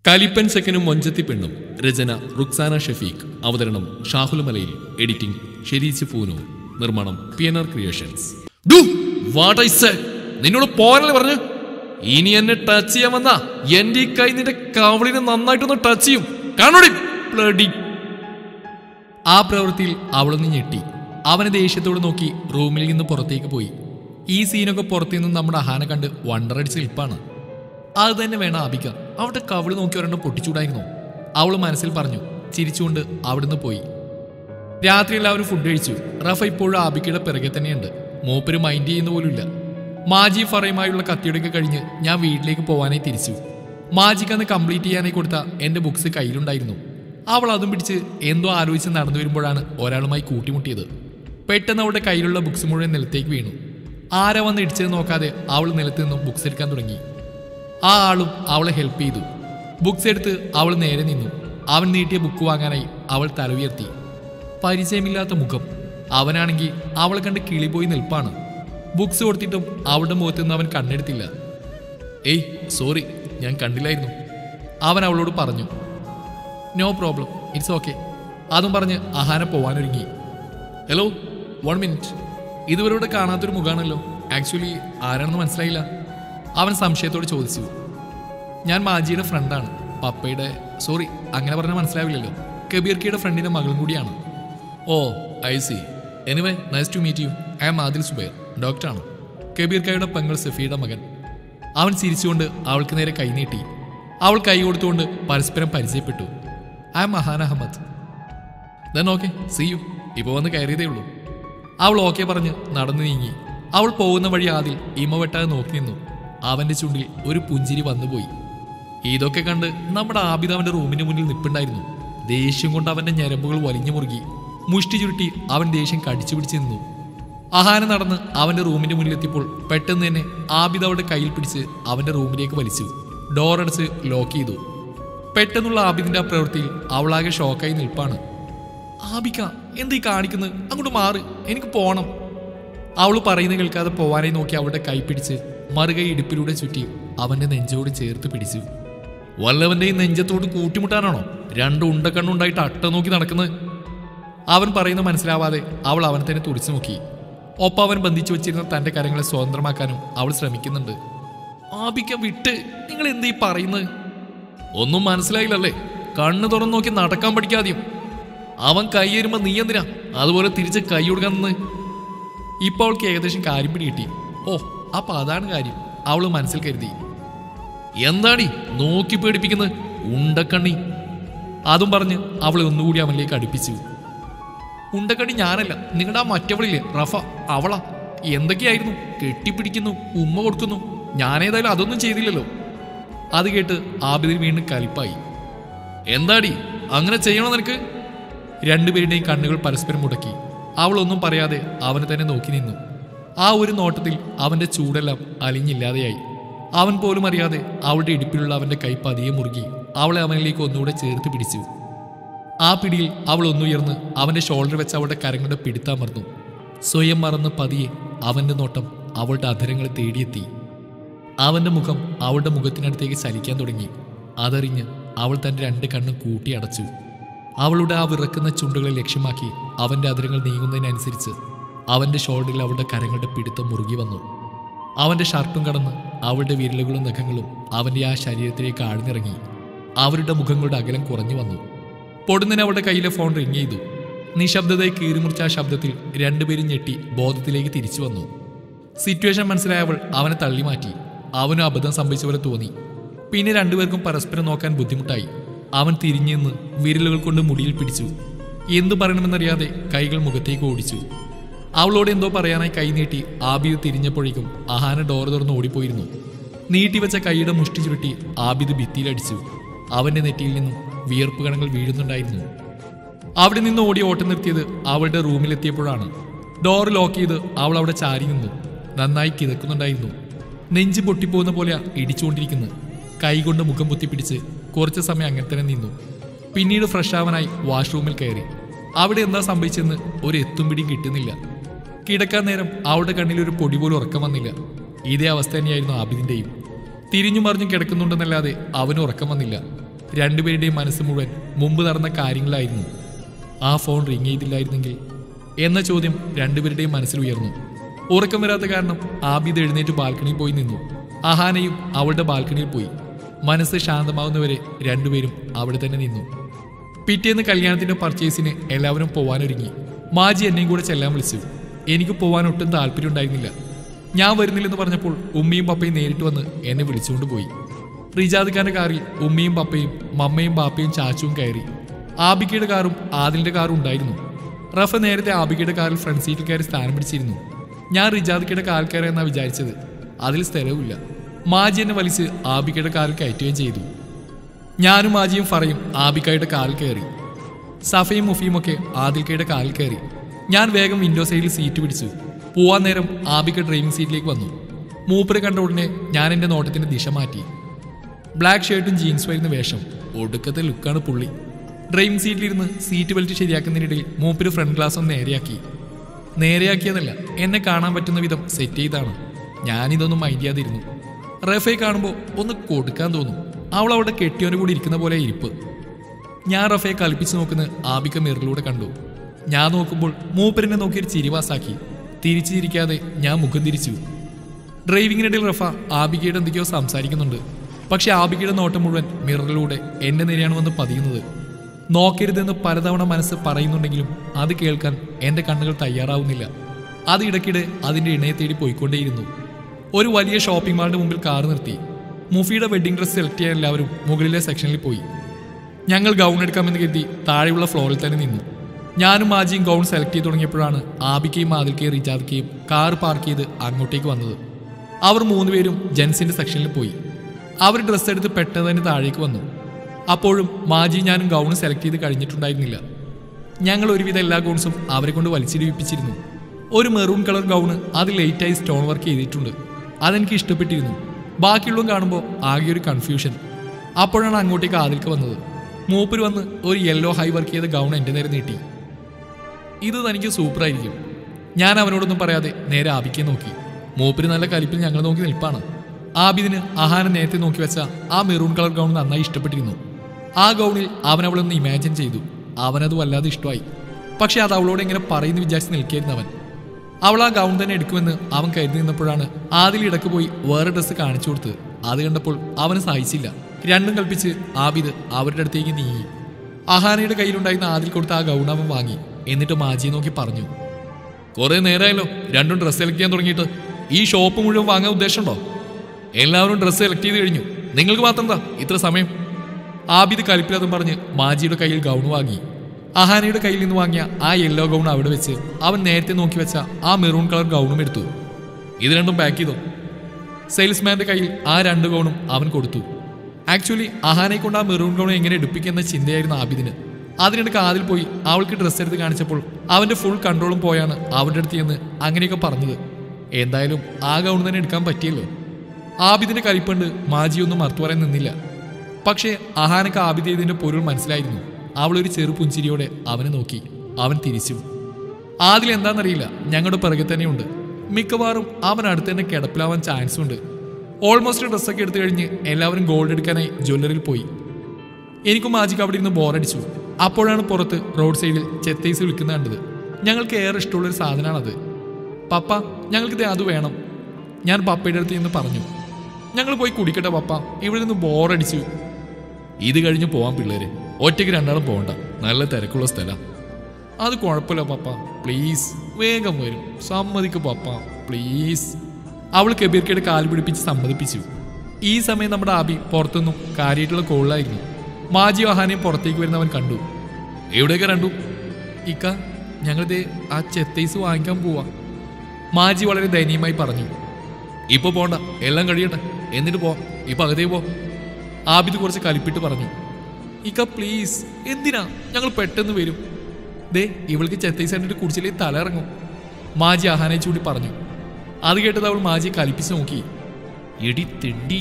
കലിപ്പൻ സെക്കനും മൊഞ്ചത്തി പെണ്ണും രചന റുക്സാന ഷഫീഖ് അവതരണം ഷാഹുൽ മലയിൽ എഡിറ്റിംഗ് ഷെരീച്ച് പൂനു നിർമ്മാണം P N R creations do what I say നിന്നോട് പോരല്ലേ പറഞ്ഞു ഇനി എന്നെ ടച്ച് ചെയ്യാൻ വന്നാ എന്റെ ഈ കൈ നിന്റെ കവളിനെ നന്നായിട്ടൊന്ന് ടച്ച് ചെയ്യും കാണോടി ബ്ലഡി ആ പ്രവൃത്തിയിൽ അവളൊന്ന് ഞെട്ടി അവനെ ദേഷ്യത്തോട് നോക്കി റൂമിൽ നിന്ന് പുറത്തേക്ക് പോയി ഈ സീനൊക്കെ പുറത്തു നിന്നും നമ്മുടെ അഹാന കണ്ട് വണ്ടറടിച്ച് നിൽപ്പാണ് അത് തന്നെ വേണം ആപിക്ക അവിടെ കവിള് നോക്കി ഒരെണ്ണം പൊട്ടിച്ചൂടായിരുന്നു അവൾ മനസ്സിൽ പറഞ്ഞു ചിരിച്ചുകൊണ്ട് അവിടുന്ന് പോയി രാത്രി എല്ലാവരും ഫുഡ് കഴിച്ചു റഫ ഇപ്പോഴും ആബിക്കയുടെ പിറകെ തന്നെയുണ്ട് മൂപ്പര് മൈൻഡ് ചെയ്യുന്ന പോലുമില്ല മാജി ഫറയുമായുള്ള കത്തിയൊടുക്കെ കഴിഞ്ഞ് ഞാൻ വീട്ടിലേക്ക് പോകാനായി തിരിച്ചു മാജിക്ക് അന്ന് കംപ്ലീറ്റ് ചെയ്യാനായി കൊടുത്ത എൻ്റെ ബുക്സ് കയ്യിലുണ്ടായിരുന്നു അവൾ അതും പിടിച്ച് എന്തോ ആലോചിച്ച് നടന്നു വരുമ്പോഴാണ് ഒരാളുമായി കൂട്ടിമുട്ടിയത് പെട്ടെന്ന് അവളുടെ കയ്യിലുള്ള ബുക്സ് മുഴുവൻ നിലത്തേക്ക് വീണു ആരാ വന്ന് ഇടിച്ചത് നോക്കാതെ അവൾ നിലത്ത് നിന്നും ബുക്സ് എടുക്കാൻ തുടങ്ങി ആ ആളും അവളെ ഹെൽപ്പ് ചെയ്തു ബുക്സ് എടുത്ത് അവൾ നേരെ നിന്നു അവൻ നീട്ടിയ ബുക്ക് വാങ്ങാനായി അവൾ തല ഉയർത്തി പരിചയമില്ലാത്ത മുഖം അവനാണെങ്കിൽ അവളെ കണ്ട് കിളിപോയി നിൽപ്പാണ് ബുക്സ് കൊടുത്തിട്ടും അവളുടെ മുഖത്ത് നിന്ന് അവൻ കണ്ണെടുത്തില്ല ഏയ് സോറി ഞാൻ കണ്ടില്ലായിരുന്നു അവൻ അവളോട് പറഞ്ഞു നോ പ്രോബ്ലം ഇറ്റ്സ് ഓക്കെ അതും പറഞ്ഞ് അഹാന പോവാനൊരുങ്ങി ഹലോ വൺ മിനിറ്റ് ഇതുവരെ ഇവിടെ കാണാത്തൊരു മുഖാണല്ലോ ആക്ച്വലി ആരാണെന്ന് മനസ്സിലായില്ല അവൻ സംശയത്തോട് ചോദിച്ചു ഞാൻ മാജിയുടെ ഫ്രണ്ടാണ് പപ്പയുടെ സോറി അങ്ങനെ പറഞ്ഞാൽ മനസ്സിലാവില്ലല്ലോ കബീർക്കയുടെ ഫ്രണ്ടിന്റെ മകളും കൂടിയാണ് oh I see anyway nice to meet you I am Adil Zubair ഡോക്ടറാണ് കബീർക്കയുടെ പെങ്ങൾ സഫിയുടെ മകൻ അവൻ ചിരിച്ചുകൊണ്ട് അവൾക്ക് നേരെ കൈനീട്ടി അവൾ കൈ കൊടുത്തുകൊണ്ട് പരസ്പരം പരിചയപ്പെട്ടു I am Mahan Ahmed then okay see you ഇപ്പോൾ വന്ന് കയറിയതേ ഉള്ളൂ അവൾ ഓക്കെ പറഞ്ഞ് നടന്നു നീങ്ങി അവൾ പോകുന്ന വഴി ആദിൽ ഇമ വെട്ടാതെ നോക്കി നിന്നു അവന്റെ ചുണ്ടിൽ ഒരു പുഞ്ചിരി വന്നുപോയി ഇതൊക്കെ കണ്ട് നമ്മുടെ ആബിദ് അവന്റെ റൂമിന് മുന്നിൽ നിൽപ്പുണ്ടായിരുന്നു ദേഷ്യം കൊണ്ട് അവന്റെ ഞരമ്പുകൾ വലിഞ്ഞു മുറുകി മുഷ്ടി ചുരുട്ടി അവൻ ദേഷ്യം കടിച്ചു പിടിച്ച് നിന്നു അഹാന നടന്ന് അവന്റെ റൂമിന്റെ മുന്നിലെത്തിയപ്പോൾ പെട്ടെന്ന് തന്നെ ആബിദ് അവളുടെ കയ്യിൽ പിടിച്ച് അവന്റെ റൂമിലേക്ക് വലിച്ചു ഡോർ അടച്ച് ലോക്ക് ചെയ്തു പെട്ടെന്നുള്ള ആബിദിന്റെ ആ പ്രവൃത്തിയിൽ അവളാകെ ഷോക്കായി നിൽപ്പാണ് ആബിക്ക എന്തീ കാണിക്കുന്നത് അങ്ങോട്ട് മാറ് എനിക്ക് പോണം അവൾ പറയുന്നത് കേൾക്കാതെ പോവാനായി നോക്കി അവളുടെ കൈ പിടിച്ച് മറുകൈ ഇടുപ്പിലൂടെ ചുറ്റി അവന്റെ നെഞ്ചോട് ചേർത്ത് പിടിച്ചു വല്ലവന്റെയും നെഞ്ചത്തോട് കൂട്ടിമുട്ടാനാണോ രണ്ട് ഉണ്ടക്കണ്ണുണ്ടായിട്ട് അട്ട നോക്കി നടക്കുന്നത് അവൻ പറയുന്ന മനസ്സിലാവാതെ അവൾ അവനെ തന്നെ തുടിച്ചു നോക്കി ഒപ്പം അവൻ ബന്ധിച്ചു വെച്ചിരുന്ന തന്റെ കരങ്ങളെ സ്വതന്ത്രമാക്കാനും അവൾ ശ്രമിക്കുന്നുണ്ട് ആബിക്ക വിട്ട് നിങ്ങൾ എന്തീ പറയുന്നത് ഒന്നും മനസ്സിലായില്ലല്ലേ കണ്ണു തുറന്നു നോക്കി നടക്കാൻ പഠിക്കാതെയും അവൻ കൈയേറുമ്പോ നീ എന്തിനാ അതുപോലെ തിരിച്ച് കൈ കൊടുക്കാൻ നിന്ന് ഇപ്പൊ അവൾക്ക് ഏകദേശം കാര്യം പിടി കിട്ടി ഓ അപ്പൊ അതാണ് കാര്യം അവള് മനസ്സിൽ കരുതി എന്താടി നോക്കി പേടിപ്പിക്കുന്നത് ഉണ്ടക്കണ്ണി അതും പറഞ്ഞ് അവളെ ഒന്നുകൂടി അവനിലേക്ക് അടുപ്പിച്ചു ഉണ്ടക്കണ്ണി ഞാനല്ല നിങ്ങളുടെ ആ മറ്റവളില്ലേ റഫ അവളാ എന്തൊക്കെയായിരുന്നു കെട്ടിപ്പിടിക്കുന്നു ഉമ്മ കൊടുക്കുന്നു ഞാനേതായാലും അതൊന്നും ചെയ്തില്ലല്ലോ അത് കേട്ട് ആബിദിൽ വീണ്ടും കലിപ്പായി എന്താടി അങ്ങനെ ചെയ്യണോ നിനക്ക് രണ്ടുപേരുടെയും കണ്ണുകൾ പരസ്പരം മുടക്കി അവൾ ഒന്നും പറയാതെ അവനെ തന്നെ നോക്കി നിന്നു ആ ഒരു നോട്ടത്തിൽ അവന്റെ ചൂടെല്ലാം അലിഞ്ഞില്ലാതെയായി അവൻ പോലും അറിയാതെ അവളുടെ ഇടുപ്പിലുള്ള അവന്റെ കൈ പതിയെ മുറുകി അവളെ അവനിലേക്ക് ഒന്നുകൂടെ ചേർത്ത് പിടിച്ചു ആ പിടിയിൽ അവൾ ഒന്നുയർന്ന് അവന്റെ ഷോൾഡർ വെച്ച് അവളുടെ കരങ്ങളുടെ പിടുത്താമർന്നു സ്വയം മറന്ന് പതിയെ അവന്റെ നോട്ടം അവളുടെ അധരങ്ങളെ തേടിയെത്തി അവന്റെ മുഖം അവളുടെ മുഖത്തിനടുത്തേക്ക് ചലിക്കാൻ തുടങ്ങി അതറിഞ്ഞ് അവൾ തന്റെ രണ്ട് കണ്ണും കൂട്ടി അടച്ചു അവളുടെ ആ വിറക്കുന്ന ചുണ്ടുകളെ ലക്ഷ്യമാക്കി അവന്റെ അതിരങ്ങൾ നീങ്ങുന്നതിനനുസരിച്ച് അവന്റെ ഷോൾഡറിൽ അവളുടെ കരങ്ങളുടെ പിടുത്തം മുറുകി വന്നു അവന്റെ ഷർട്ടും കടന്ന് അവളുടെ വിരലുകളും നഖങ്ങളും അവന്റെ ആ ശരീരത്തിലേക്ക് ആഴ്ന്നിറങ്ങി അവരുടെ മുഖങ്ങളുടെ അകലം കുറഞ്ഞു വന്നു പൊടുന്നതിന് അവളുടെ കയ്യിലെ ഫോൺ റിങ് ചെയ്തു നിശബ്ദതയെ കീറിമുറിച്ച ആ ശബ്ദത്തിൽ രണ്ടുപേരും ഞെട്ടി ബോധത്തിലേക്ക് തിരിച്ചു വന്നു സിറ്റുവേഷൻ മനസ്സിലായ അവൾ അവനെ തള്ളി മാറ്റി അവനും അബദ്ധം സംഭവിച്ച പോലെ തോന്നി പിന്നെ രണ്ടുപേർക്കും പരസ്പരം നോക്കാൻ ബുദ്ധിമുട്ടായി അവൻ തിരിഞ്ഞു നിന്ന് വിരലുകൾ കൊണ്ട് മുടിയിൽ പിടിച്ചു എന്തു പറയണമെന്നറിയാതെ കൈകൾ മുഖത്തേക്ക് ഓടിച്ചു അവളോട് എന്തോ പറയാനായി കൈ നീട്ടി ആബിദ് തിരിഞ്ഞപ്പോഴേക്കും അഹാന ഡോർ തുറന്ന് ഓടിപ്പോയിരുന്നു നീട്ടിവെച്ച കൈയുടെ മുഷ്ടി ചുരുട്ടി ആബിദ് ഭിത്തിയിലടിച്ചു അവന്റെ നെറ്റിയിൽ നിന്നും വിയർപ്പ് കണങ്ങൾ വീഴുന്നുണ്ടായിരുന്നു അവിടെ നിന്ന് ഓടി ഓട്ടം നിർത്തിയത് അവളുടെ റൂമിലെത്തിയപ്പോഴാണ് ഡോർ ലോക്ക് ചെയ്ത് അവൾ അവിടെ ചാരി നിന്നു നന്നായി കിതക്കുന്നുണ്ടായിരുന്നു നെഞ്ച് പൊട്ടിപ്പോകുന്ന പോലെ ഇടിച്ചുകൊണ്ടിരിക്കുന്നു കൈകൊണ്ട് മുഖം പൊത്തിപ്പിടിച്ച് കുറച്ച് സമയം അങ്ങനെ തന്നെ നിന്നു പിന്നീട് ഫ്രഷ് ആവാനായി വാഷ്റൂമിൽ കയറി അവിടെ എന്താ സംഭവിച്ചെന്ന് ഒരു എത്തും പിടിയും കിട്ടുന്നില്ല കിടക്കാൻ നേരം അവളുടെ കണ്ണിൽ ഒരു പൊടി പോലും ഉറക്കം വന്നില്ല ഇതേ അവസ്ഥ തന്നെയായിരുന്നു ആബിദിന്റെയും തിരിഞ്ഞു മറിഞ്ഞു കിടക്കുന്നുണ്ടെന്നല്ലാതെ അവന് ഉറക്കം വന്നില്ല രണ്ടുപേരുടെയും മനസ്സ് മുഴുവൻ മുമ്പ് നടന്ന കാര്യങ്ങളായിരുന്നു ആ ഫോൺ റിങ് ചെയ്തില്ലായിരുന്നെങ്കിൽ എന്ന ചോദ്യം രണ്ടുപേരുടെയും മനസ്സിൽ ഉയർന്നു ഉറക്കം വരാത്ത കാരണം ആബിദ് എഴുന്നേറ്റ് ബാൽക്കണിയിൽ പോയി നിന്നു അഹാനയും അവളുടെ ബാൽക്കണിയിൽ പോയി മനസ്സ് ശാന്തമാവുന്നവരെ രണ്ടുപേരും അവിടെ തന്നെ നിന്നു പിറ്റേന്ന് കല്യാണത്തിന്റെ പർച്ചേസിന് എല്ലാവരും പോവാനൊരുങ്ങി മാജി എന്നെയും കൂടെ ചെല്ലാൻ വിളിച്ചു എനിക്ക് പോവാൻ ഒട്ടും താല്പര്യം ഉണ്ടായിരുന്നില്ല ഞാൻ വരുന്നില്ലെന്ന് പറഞ്ഞപ്പോൾ ഉമ്മയും പപ്പയും നേരിട്ട് വന്ന് എന്നെ വിളിച്ചുകൊണ്ട് പോയി റിജാദ് ഖാന്റെ കാറിൽ ഉമ്മയും പപ്പയും മമ്മയും ബാപ്പയും ചാച്ചുവും കയറി ആബിക്കയുടെ കാറും ആദിലിന്റെ കാറും ഉണ്ടായിരുന്നു റഫ നേരത്തെ ആബിക്കയുടെ കാറിൽ ഫ്രണ്ട് സീറ്റിൽ കയറി സ്ഥാനം പിടിച്ചിരുന്നു ഞാൻ റിജാദിക്കയുടെ കാറിൽ കയറിയെന്നാണ് വിചാരിച്ചത് അതിൽ സ്ഥലവുമില്ല മാജി എന്നെ വലിച്ച് ആബിക്കയുടെ കാറിൽ കയറ്റുകയും ചെയ്തു ഞാനും മാജിയും ഫറയും ആബിക്കയുടെ കാലിൽ കയറി സഫയും മുഫിയും ഒക്കെ ആദിൽക്കയുടെ കാലിൽ കയറി ഞാൻ വേഗം വിൻഡോ സൈഡിൽ സീറ്റ് പിടിച്ചു പോവാൻ നേരം ആബിക്ക ഡ്രൈവിംഗ് സീറ്റിലേക്ക് വന്നു മൂപ്പരെ കണ്ട ഉടനെ ഞാൻ എൻ്റെ നോട്ടത്തിന്റെ ദിശ മാറ്റി ബ്ലാക്ക് ഷർട്ടും ജീൻസ് വരുന്ന വേഷം ഒടുക്കത്തെ ലുക്കാണ് പുള്ളി ഡ്രൈവിംഗ് സീറ്റിലിരുന്ന് സീറ്റ് ബെൽറ്റ് ശരിയാക്കുന്നതിനിടയിൽ മൂപ്പര് ഫ്രണ്ട് ഗ്ലാസ് ഒന്ന് നേരെയാക്കി നേരെയാക്കിയതല്ല എന്നെ കാണാൻ പറ്റുന്ന വിധം സെറ്റ് ചെയ്താണ് ഞാനിതൊന്നും മൈൻഡ് ചെയ്യാതിരുന്നു റഫയെ കാണുമ്പോൾ ഒന്ന് കൊടുക്കാൻ തോന്നും അവൾ അവിടെ കെട്ടിയോന്റെ കൂടി ഇരിക്കുന്ന പോലെ ഇരിപ്പ് ഞാൻ റഫയെ കളിപ്പിച്ച് നോക്കുന്ന ആബിക്ക മിററിലൂടെ കണ്ടു ഞാൻ നോക്കുമ്പോൾ മൂപ്പരിനെ നോക്കിയൊരു ചിരിവാസാക്കി തിരിച്ചു ചിരിക്കാതെ ഞാൻ മുഖം തിരിച്ചു ഡ്രൈവിങ്ങിനിടയിൽ റഫ ആബികയുടെ എന്തൊക്കെയോ സംസാരിക്കുന്നുണ്ട് പക്ഷെ ആബികയുടെ നോട്ടം മുഴുവൻ മിററിലൂടെ എന്റെ നേരെയാണ് വന്ന് പതിയുന്നത് നോക്കരുതെന്ന് പലതവണ മനസ്സ് പറയുന്നുണ്ടെങ്കിലും അത് കേൾക്കാൻ എന്റെ കണ്ണുകൾ തയ്യാറാവുന്നില്ല അത് ഇടയ്ക്കിടെ അതിന്റെ ഇണയെ തേടി പോയിക്കൊണ്ടേയിരുന്നു ഒരു വലിയ ഷോപ്പിംഗ് മാളിന്റെ മുമ്പിൽ കാർ നിർത്തി മുഫിയുടെ വെഡിങ് ഡ്രസ് സെലക്ട് ചെയ്യാൻ എല്ലാവരും മുകളിലെ സെക്ഷനിൽ പോയി ഞങ്ങൾ ഗൗൺ എടുക്കാമെന്ന് കരുതി താഴെയുള്ള ഫ്ലോറിൽ തന്നെ നിന്നു ഞാനും മാജിയും ഗൗൺ സെലക്ട് ചെയ്ത് തുടങ്ങിയപ്പോഴാണ് ആബിക്കയും ആദിൽക്കയും റിജാദിക്കയും കാർ പാർക്ക് ചെയ്ത് അങ്ങോട്ടേക്ക് വന്നത് അവർ മൂന്നുപേരും ജെൻസിന്റെ സെക്ഷനിൽ പോയി അവർ ഡ്രസ്സ് എടുത്ത് പെട്ടെന്ന് തന്നെ താഴേക്ക് വന്നു അപ്പോഴും മാജി ഞാനും ഗൗൺ സെലക്ട് ചെയ്ത് കഴിഞ്ഞിട്ടുണ്ടായിരുന്നില്ല ഞങ്ങൾ ഒരുവിധ എല്ലാ ഗൗൺസും അവരെ കൊണ്ട് വലിച്ചിടിപ്പിച്ചിരുന്നു ഒരു മെറൂൺ കളർ ഗൗണ് അത് ലേറ്റായി സ്റ്റോൺ വർക്ക് ചെയ്തിട്ടുണ്ട് അതെനിക്ക് ഇഷ്ടപ്പെട്ടിരുന്നു ബാക്കിയുള്ളതും കാണുമ്പോൾ ആകെ ഒരു കൺഫ്യൂഷൻ അപ്പോഴാണ് അങ്ങോട്ടേക്ക് ആദിൽക്ക് വന്നത് മൂപ്പര് വന്ന് ഒരു യെല്ലോ ഹൈ വർക്ക് ചെയ്ത ഗൗൺ എൻ്റെ നേരെ നീട്ടി ഇത് തനിക്ക് സൂപ്പറായിരിക്കും ഞാൻ അവനോടൊന്നും പറയാതെ നേരെ ആബിക്കെ നോക്കി മൂപ്പര് നല്ല കലിപ്പിൽ ഞങ്ങൾ നോക്കി നിൽപ്പാണ് ആബിദിന് ആഹാരം നേരത്തെ നോക്കി വെച്ച ആ മെറൂൺ കളർ ഗൗൺ നന്നായി ഇഷ്ടപ്പെട്ടിരുന്നു ആ ഗൗണിൽ അവൻ അവളൊന്ന് ഇമാജിൻ ചെയ്തു അവനത് വല്ലാതെ ഇഷ്ടമായി പക്ഷെ അത് അവളോട് എങ്ങനെ പറയുന്നു വിചാരിച്ച് നിൽക്കായിരുന്നു അവൻ അവൾ ആ ഗൗൺ തന്നെ എടുക്കുമെന്ന് അവൻ കരുതി നിന്നപ്പോഴാണ് ആദിൽ ഇടക്ക് പോയി വേറെ ഡ്രസ്സ് കാണിച്ചു കൊടുത്ത് അത് കണ്ടപ്പോൾ അവന് സഹിച്ചില്ല രണ്ടും കൽപ്പിച്ച് ആബിദ് അവരുടെ അടുത്തേക്ക് നീങ്ങി അഹാനയുടെ കയ്യിലുണ്ടായിരുന്ന ആദിൽ കൊടുത്ത ആ ഗൗൺ അവൻ വാങ്ങി എന്നിട്ട് മാജിയെ നോക്കി പറഞ്ഞു കുറെ നേരമായല്ലോ രണ്ടും ഡ്രസ്സ് സെലക്ട് ചെയ്യാൻ തുടങ്ങിയിട്ട് ഈ ഷോപ്പ് മുഴുവൻ വാങ്ങാൻ ഉദ്ദേശമുണ്ടോ എല്ലാവരും ഡ്രസ്സ് സെലക്ട് ചെയ്ത് കഴിഞ്ഞു നിങ്ങൾക്ക് മാത്രം എന്താ ഇത്ര സമയം ആബിദ് കലിപ്പില്ലാതും പറഞ്ഞ് മാജിയുടെ കയ്യിൽ ഗൗൺ വാങ്ങി അഹാനയുടെ കയ്യിൽ നിന്ന് വാങ്ങിയ ആ യെല്ലോ ഗൗൺ അവിടെ വെച്ച് അവൻ നേരത്തെ നോക്കി വെച്ച ആ മെറൂൺ കളർ ഗൗണും എടുത്തു ഇത് രണ്ടും പാക്ക് ചെയ്തോ സെയിൽസ്മാന്റെ കയ്യിൽ ആ രണ്ട് ഗൗണും അവൻ കൊടുത്തു ആക്ച്വലി അഹാനെ കൊണ്ട് ആ മെറൂൺ ഗൗൺ എങ്ങനെ എടുപ്പിക്കുന്ന ചിന്തയായിരുന്നു ആബിദിന് അതിനിടക്ക് ആദിൽ പോയി അവൾക്ക് ഡ്രസ്സ് എടുത്ത് കാണിച്ചപ്പോൾ അവന്റെ ഫുൾ കൺട്രോളും പോയാണ് അവരുടെ അടുത്ത് ചെന്ന് അങ്ങനെയൊക്കെ പറഞ്ഞത് എന്തായാലും ആ ഗൗൺ തന്നെ എടുക്കാൻ പറ്റിയല്ലോ ആബിദിന്റെ കരിപ്പണ്ട് മാജിയൊന്നും മറുത്തു പറയാൻ നിന്നില്ല പക്ഷേ അഹാനക്ക് ആബിദ് ചെയ്തതിന്റെ പൊരുൾ മനസ്സിലായിരുന്നു അവളൊരു ചെറു പുഞ്ചിരിയോടെ അവനെ നോക്കി അവൻ തിരിച്ചു ആദിൽ എന്താണെന്നറിയില്ല ഞങ്ങളുടെ പിറകെ തന്നെയുണ്ട് മിക്കവാറും അവൻ അടുത്ത് തന്നെ കിടപ്പിലാവാൻ ചാൻസ് ഉണ്ട് ഓൾമോസ്റ്റ് ഡ്രസ്സൊക്കെ എടുത്തു കഴിഞ്ഞ് എല്ലാവരും ഗോൾഡ് എടുക്കാനായി ജ്വല്ലറിയിൽ പോയി എനിക്കും മാജിക്ക് അവിടെ ഇരുന്ന് ബോറടിച്ചു അപ്പോഴാണ് പുറത്ത് റോഡ് സൈഡിൽ ചെത്തൈസ് വിൽക്കുന്ന കണ്ടത് ഞങ്ങൾക്ക് ഏറെ ഇഷ്ടമുള്ളൊരു സാധനമാണത് പപ്പ ഞങ്ങൾക്കിത് അത് വേണം ഞാൻ പപ്പയുടെ അടുത്ത് നിന്ന് പറഞ്ഞു ഞങ്ങൾ പോയി കുടിക്കട്ടെ പപ്പ ഇവിടെ നിന്ന് ബോറടിച്ചു ഇത് കഴിഞ്ഞ് പോവാൻ പിള്ളേര് ഒറ്റയ്ക്ക് രണ്ടാളും പോകണ്ട നല്ല തിരക്കുള്ള സ്ഥലം അത് കുഴപ്പമില്ല പപ്പ പ്ലീസ് വേഗം വരും സമ്മതിക്കു പപ്പ പ്ലീസ് അവൾ കബീർക്കയുടെ കാൽ പിടിപ്പിച്ച് സമ്മതിപ്പിച്ചു ഈ സമയം നമ്മുടെ ആബി പുറത്തുനിന്നും കാര്യമായിട്ടുള്ള കോളിലായിരുന്നു മാജി വഹാനെയും പുറത്തേക്ക് വരുന്നവൻ കണ്ടു എവിടെയൊക്കെ കണ്ടു ഇക്ക ഞങ്ങളിത് ആ ചെത്തൈസ് വാങ്ങിക്കാൻ പോവാ മാജി വളരെ ദയനീയമായി പറഞ്ഞു ഇപ്പൊ പോണ്ട എല്ലാം കഴിയട്ടെ എന്നിട്ട് പോ ഇപ്പൊ അകത്തേ പോ ആബിദ് കുറച്ച് കലിപ്പിട്ട് പറഞ്ഞു ഇക്ക പ്ലീസ് എന്തിനാ ഞങ്ങൾ പെട്ടെന്ന് വരും ദേ ഇവൾക്ക് ചെത്തൈസ് കണ്ടിട്ട് കുടിച്ചില്ലേ തല ഇറങ്ങും മാജി ആഹാനെ ചൂടി പറഞ്ഞു അത് കേട്ടത് അവൾ മാജിയെ കലിപ്പിച്ച് നോക്കി എടി തിണ്ടി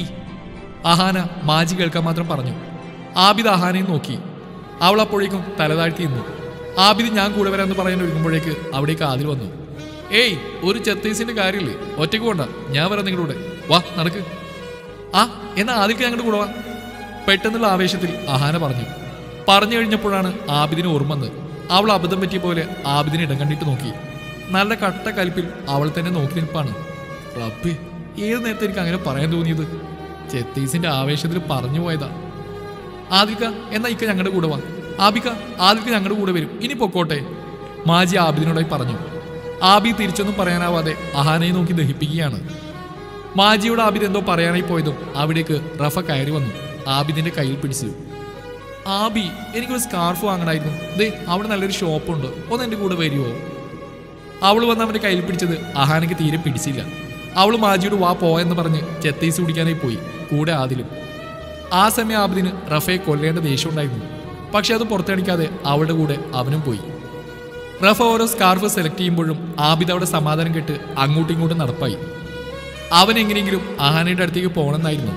അഹാന മാജി കേൾക്കാൻ മാത്രം പറഞ്ഞു ആബിദ് അഹാനയും നോക്കി അവൾ അപ്പോഴേക്കും തലതാഴ്ത്തി നിന്നു ആബിദ് ഞാൻ കൂടെ വരാമെന്ന് പറയാൻ ഒരുങ്ങുമ്പോഴേക്ക് അവിടേക്ക് ആദിൽ വന്നു ഏയ് ഒരു ചെത്തൈസിന്റെ കാര്യമില്ലേ ഒറ്റയ്ക്ക് പോണ്ട ഞാൻ വരാം നിങ്ങളുടെ കൂടെ വാ നടക്ക് ആ എന്നാ ആദിൽക്ക് ഞങ്ങളുടെ കൂടെ വാ പെട്ടെന്നുള്ള ആവേശത്തിൽ അഹാന പറഞ്ഞു പറഞ്ഞു കഴിഞ്ഞപ്പോഴാണ് ആബിദിന് ഓർമ്മ വന്നത് അവൾ അബദ്ധം പറ്റിയ പോലെ ആബിദിന് ഇടം കണ്ടിട്ട് നോക്കി നല്ല കട്ട കലിപ്പിൽ അവൾ തന്നെ നോക്കി നിൽപ്പാണ് റബ്ബേ ഏത് നേരത്തെ എനിക്ക് അങ്ങനെ പറയാൻ തോന്നിയത് ചെത്തീസിന്റെ ആവേശത്തിൽ പറഞ്ഞു പോയതാ ആദിക്ക എന്നാ ഇക്ക ഞങ്ങളുടെ കൂടെ വാ ആബിക്ക ആദിക്ക ഞങ്ങളുടെ കൂടെ വരും ഇനി പൊക്കോട്ടെ മാജി ആബിദിനോടായി പറഞ്ഞു ആബി തിരിച്ചൊന്നും പറയാനാവാതെ അഹാനയെ നോക്കി ദഹിപ്പിക്കുകയാണ് മാജിയോട് ആബിദ് എന്തോ പറയാനായി പോയതും അവിടേക്ക് റഫ കയറി വന്നു ആബിദിന്റെ കയ്യിൽ പിടിച്ചു ആബി എനിക്കൊരു സ്കാർഫ് വാങ്ങണമായിരുന്നു ദേ അവിടെ നല്ലൊരു ഷോപ്പുണ്ട് ഒന്ന് എൻ്റെ കൂടെ വരുമോ അവൾ വന്ന് അവന്റെ കയ്യിൽ പിടിച്ചത് അഹാനയ്ക്ക് തീരെ പിടിച്ചില്ല അവൾ മാജിയോട് വാ പോയെന്ന് പറഞ്ഞ് ചെത്തൈസ് കുടിക്കാനായി പോയി കൂടെ ആദിലും ആ സമയം ആബിദിന് റഫയെ കൊല്ലേണ്ട ദേഷ്യം ഉണ്ടായിരുന്നു പക്ഷെ അത് പുറത്തടിക്കാതെ അവളുടെ കൂടെ അവനും പോയി റഫ ഓരോ സ്കാർഫ് സെലക്ട് ചെയ്യുമ്പോഴും ആബിദ് അവിടെ സമാധാനം കെട്ട് അങ്ങോട്ടും ഇങ്ങോട്ടും നടപ്പായി അവൻ എങ്ങനെയെങ്കിലും അഹാനയുടെ അടുത്തേക്ക് പോകണമെന്നായിരുന്നു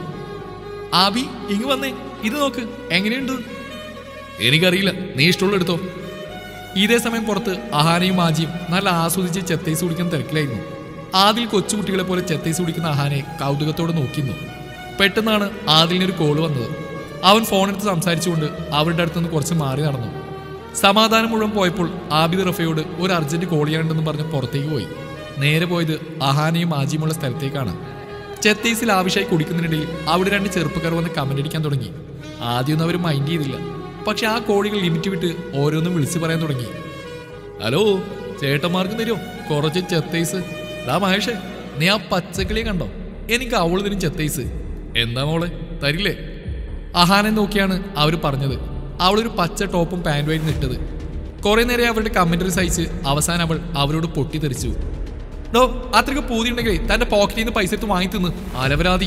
ആബി ഇങ്ങ് വന്നേ ഇത് നോക്ക് എങ്ങനെയുണ്ട് എനിക്കറിയില്ല നീ ഇഷ്ടമുള്ള എടുത്തോ ഇതേ സമയം പുറത്ത് അഹാനയും മാജിയും നല്ല ആസ്വദിച്ച് ചെത്തൈസ് കുടിക്കുന്ന തിരക്കിലായിരുന്നു ആദിൽ കൊച്ചുകുട്ടികളെ പോലെ ചെത്തൈസ് കുടിക്കുന്ന അഹാനെ കൗതുകത്തോടെ നോക്കിയിരുന്നു പെട്ടെന്നാണ് ആദിലിനൊരു കോള് വന്നത് അവൻ ഫോണെടുത്ത് സംസാരിച്ചുകൊണ്ട് അവരുടെ അടുത്തുനിന്ന് കുറച്ച് മാറി നടന്നു സമാധാനം മുഴുവൻ പോയപ്പോൾ ആബിദ് റഫയോട് ഒരു അർജന്റ് കോൾ ചെയ്യാനുണ്ടെന്ന് പറഞ്ഞ് പുറത്തേക്ക് പോയി നേരെ പോയത് അഹാനയും മാജിയുമുള്ള സ്ഥലത്തേക്കാണ് ചെത്തൈസിൽ ആവശ്യമായി കുടിക്കുന്നതിനിടയിൽ അവിടെ രണ്ട് ചെറുപ്പക്കാർ വന്ന് കമന്റ് അടിക്കാൻ തുടങ്ങി ആദ്യമൊന്നും അവർ മൈൻഡ് ചെയ്തില്ല പക്ഷെ ആ കോഴികൾ ലിമിറ്റ് വിട്ട് ഓരോന്നും വിളിച്ചു പറയാൻ തുടങ്ങി ഹലോ ചേട്ടന്മാർക്ക് തരുമോ കുറച്ച് ചെത്തൈസ് ഡാ മഹേഷേ നീ ആ പച്ചക്കിളിയെ കണ്ടോ എനിക്ക് അവള് തരും ചെത്തൈസ് എന്താ മോളെ തരില്ലേ അഹാനെ നോക്കിയാണ് അവർ പറഞ്ഞത് അവളൊരു പച്ച ടോപ്പും പാൻറ്റുമായിരുന്നു ഇട്ടത് കുറെ നേരം അവരുടെ കമന്ററി സഹിച്ച് അവസാനം അവൾ അവരോട് പൊട്ടിത്തെറിച്ചു ഡോ അത്രയ്ക്ക് പൂതിയുണ്ടെങ്കിലേ തന്റെ പോക്കറ്റിൽ നിന്ന് പൈസ എടുത്ത് വാങ്ങി തിന്ന് അലവരാതി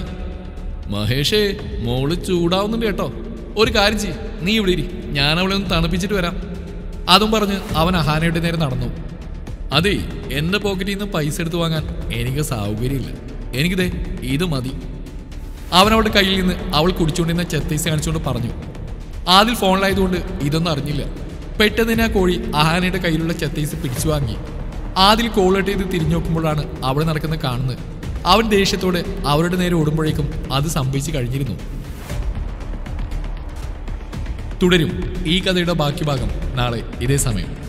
മഹേഷേ മോള് ചൂടാവുന്നുണ്ട് കേട്ടോ ഒരു കാര്യം ചെയ്യ് നീ ഇവിടെ ഇരി ഞാൻ അവളെ ഒന്ന് തണുപ്പിച്ചിട്ട് വരാം അതും പറഞ്ഞ് അവൻ അഹാനയുടെ നേരെ നടന്നു അതെ എന്റെ പോക്കറ്റിൽ നിന്ന് പൈസ എടുത്ത് വാങ്ങാൻ എനിക്ക് സൗകര്യമില്ല എനിക്കിതേ ഇത് മതി അവൻ അവളുടെ കയ്യിൽ നിന്ന് അവൾ കുടിച്ചുകൊണ്ടിരുന്ന ചെത്തൈസ് കാണിച്ചുകൊണ്ട് പറഞ്ഞു ആദ്യം ഫോണിലായതുകൊണ്ട് ഇതൊന്നും അറിഞ്ഞില്ല പെട്ടെന്ന് തന്നെ ആ കോഴി അഹാനയുടെ കയ്യിലുള്ള ചെത്തൈസ് പിടിച്ചു വാങ്ങി ആദിൽ കോളിട്ട് ചെയ്ത് തിരിഞ്ഞു നോക്കുമ്പോഴാണ് അവിടെ നടക്കുന്നത് കാണുന്നത് അവൻ ദേഷ്യത്തോടെ അവരുടെ നേരെ ഓടുമ്പോഴേക്കും അത് സംഭവിച്ചു കഴിഞ്ഞിരുന്നു തുടരും ഈ കഥയുടെ ബാക്കി ഭാഗം നാളെ ഇതേ സമയം